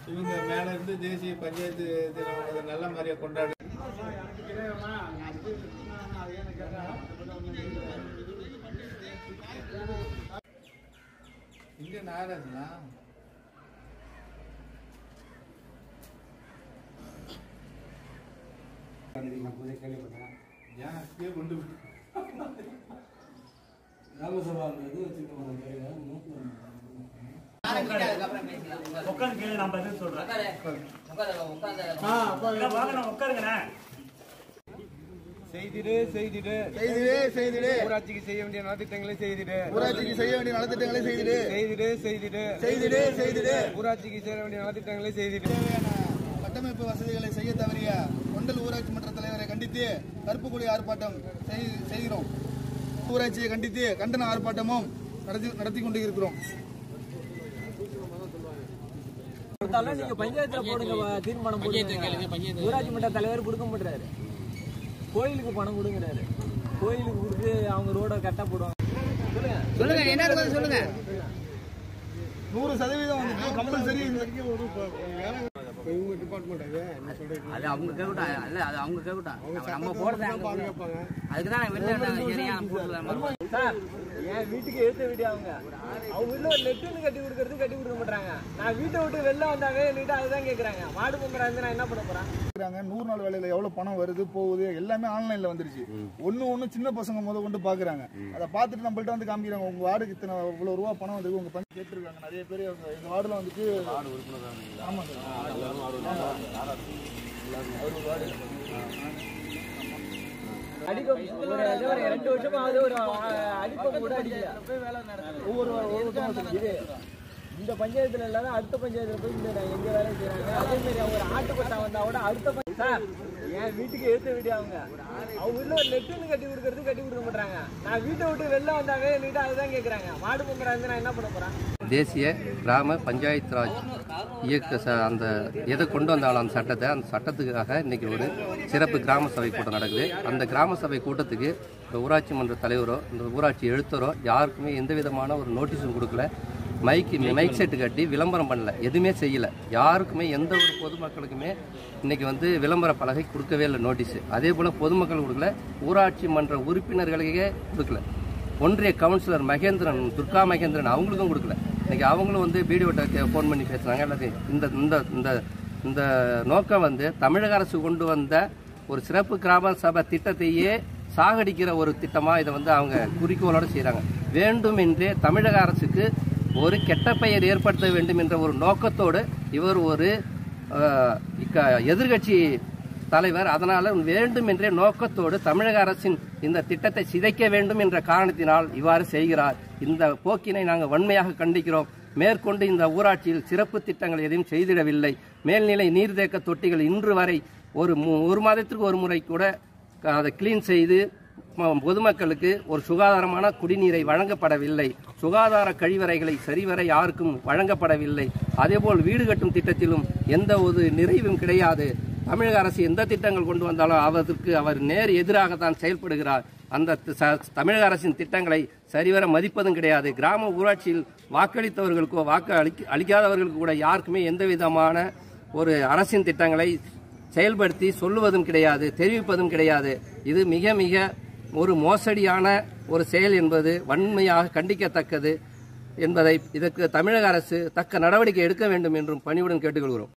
இவங்க மேல இருந்து தேசிய பஞ்சாயத்து தினம் அதை நல்ல மாதிரியா கொண்டாடு இங்க நாராஜனா ஏன் அப்படியே கொண்டு போய் உட்காந்து கேளு நான் பதில் சொல்றேன் இல்ல, வாங்க நான் உட்காருங்கண்ணே செய்திடு செய்திடு செய்திடு செய்திடு ஊராட்சிக்கு செய்ய வேண்டிய நலத்திட்டங்களை செய்திடு ஊராட்சிக்கு செய்ய வேண்டிய நலத்திட்டங்களை செய்திடு செய்திடு செய்திடு செய்திடு செய்திடு ஊராட்சிக்கு செய்ய வேண்டிய நலத்திட்டங்களை செய்திடு தேவையான கட்டமைப்பு வசதிகளை செய்ய தவறிய கொண்டல் ஊராட்சி மன்ற தலைவரை கண்டித்து கருப்பு கொடி ஆர்ப்பாட்டம் செய்- செய்கிறோம் ஊராட்சியை கண்டித்து கண்டன ஆர்ப்பாட்டமும் நடத்தி நடத்தி கொண்டு இருக்கிறோம் கொடுத்தாலும் நீங்க பஞ்சாயத்துல போடுங்க வ- தீர்மானம் போடுங்க ஊராட்சி மன்ற தலைவர் கொடுக்க மாட்டாரு கோயிலுக்கு பணம் கொடுங்கிறாரு கோயிலுக்கு கொடுத்து அவங்க ரோட கரெக்டா போடுவாங்க சொல்லுங்க என்ன இருக்குது சொல்லுங்க நூறு சதவீதம் வந்து கம்பல்சரி அது அவங்க கேட்கட்டும் இல்ல அது அவங்க கேட்கட்டும் நம்ம போடுறது அதுக்கு தான் வெளில சரியா போட்டுக்கலாம் சார் என் வீட்டுக்கு எடுத்த வீடு அவங்க அவங்க வீட்டுல ஒரு லெட்டுன்னு கட்டி கொடுக்கறது கட்டி கொடுக்க மாட்டாங்க நான் வீட்டை விட்டு வெளில வந்தாங்க என்கிட்ட அதுதான் கேக்குறாங்க மாடு பொம்பரா இருந்து நான் என்ன பண்ண போறேன் இருக்கிறாங்க நூறு நாள் வேலையில எவ்வளவு பணம் வருது போகுது எல்லாமே ஆன்லைன்ல வந்துருச்சு ஒண்ணு ஒண்ணு சின்ன பசங்க முத கொண்டு பாக்குறாங்க அதை பார்த்துட்டு நம்மள்ட்ட வந்து காமிக்கிறாங்க உங்க வார்டுக்கு இத்தனை இவ்வளவு ரூபா பணம் வந்து உங்க பஞ்சு கேட்டிருக்காங்க நிறைய பேர் அவங்க எங்க வார்டுல வந்துட்டு ஆமா சார் அடிக்க ஒரு ஏதோ ஒரு ரெண்டு வருஷமா ஆகுது ஒரு அடிப்பம் கூட அடிக்கல ஒவ்வொரு ஒவ்வொரு இது இந்த பஞ்சாயத்துல இல்லாத அடுத்த பஞ்சாயத்துல போய் இந்த நான் எங்க வேலை செய்யறாங்க அதே மாதிரி அவங்க ஒரு ஆட்டுக்கொட்டா வந்தா கூட அடுத்த பஞ்ச- சார் என் வீட்டுக்கு எடுத்த வீடு அவங்க அவங்க வீட்டுல ஒரு லெட்டுன்னு கட்டி கொடுக்கறது கட்டி கொடுக்க மாட்டாங்க நான் வீட்டை விட்டு வெளில வந்தாங்க என்கிட்ட அதுதான் கேக்குறாங்க மாடு பொம்பரா இருந்து நான் என்ன பண்ண போறேன் தேசிய கிராம பஞ்சாயத்து ராஜ் இயக்க ச- அந்த எதை கொண்டு வந்தாலும் அந்த சட்டத்தை அந்த சட்டத்துக்காக இன்னைக்கு ஒரு சிறப்பு கிராம சபை கூட்டம் நடக்குது அந்த கிராம சபை கூட்டத்துக்கு இந்த ஊராட்சி மன்ற தலைவரோ இந்த ஊராட்சி எழுத்தரோ யாருக்குமே எந்த விதமான ஒரு நோட்டீஸும் கொடுக்கல மைக்கு மைக் செட்டு கட்டி விளம்பரம் பண்ணல எதுவுமே செய்யல யாருக்குமே எந்த ஒரு பொதுமக்களுக்குமே இன்னைக்கு வந்து விளம்பர பலகை கொடுக்கவே இல்லை நோட்டீஸ் அதே போல பொதுமக்கள் கொடுக்கல ஊராட்சி மன்ற உறுப்பினர்களுக்கே கொடுக்கல ஒன்றிய கவுன்சிலர் மகேந்திரன் துர்கா மகேந்திரன் அவங்களுக்கும் கொடுக்கல இன்னைக்கு அவங்களும் வந்து பிடிஓட்ட ஃபோன் பண்ணி பேசுனாங்க எல்லாத்தையும் இந்த இந்த இந்த இந்த நோக்கம் வந்து தமிழக அரசு கொண்டு வந்த ஒரு சிறப்பு கிராம சபை திட்டத்தையே சாகடிக்கிற ஒரு திட்டமா இதை வந்து அவங்க குறிக்கோளோட செய்றாங்க வேண்டுமென்றே தமிழக அரசுக்கு ஒரு கெட்ட பெயர் ஏற்படுத்த வேண்டும் என்ற ஒரு நோக்கத்தோடு இவர் ஒரு அஹ், இக்க- எதிர்க்கட்சி தலைவர் அதனால வேண்டும் என்ற நோக்கத்தோடு தமிழக அரசின் இந்த திட்டத்தை சிதைக்க வேண்டும் என்ற காரணத்தினால் இவ்வாறு செய்கிறார் இந்த போக்கினை நாங்கள் வன்மையாக கண்டிக்கிறோம் மேற்கொண்டு இந்த ஊராட்சியில் சிறப்பு திட்டங்கள் எதையும் செய்திடவில்லை மேல்நிலை நீர்த்தேக்க தொட்டிகள் இன்று வரை ஒரு மு- ஒரு மாதத்திற்கு ஒரு முறை கூட க- அதை கிளீன் செய்து ம- பொதுமக்களுக்கு ஒரு சுகாதாரமான குடிநீரை வழங்கப்படவில்லை சுகாதார கழிவறைகளை சரிவர யாருக்கும் வழங்கப்படவில்லை அதேபோல் வீடு கட்டும் திட்டத்திலும் எந்த ஒரு நிறைவும் கிடையாது தமிழக அரசு எந்த திட்டங்கள் கொண்டு வந்தாலும் அதற்கு அவர் நேர் எதிராகத்தான் செயல்படுகிறார் அந்த தி- ச- தமிழக அரசின் திட்டங்களை சரிவர மதிப்பதும் கிடையாது கிராம ஊராட்சியில் வாக்களித்தவர்களுக்கோ வாக்கு அளிக்க அளிக்காதவர்களுக்கு கூட யாருக்குமே எந்த விதமான ஒரு அரசின் திட்டங்களை செயல்படுத்தி சொல்லுவதும் கிடையாது தெரிவிப்பதும் கிடையாது இது மிக மிக ஒரு மோசடியான ஒரு செயல் என்பது வன்மையாக கண்டிக்கத்தக்கது என்பதை இதற்கு தமிழக அரசு தக்க நடவடிக்கை எடுக்க வேண்டும் என்றும் பணிவுடன் கேட்டுக்கொள்கிறோம்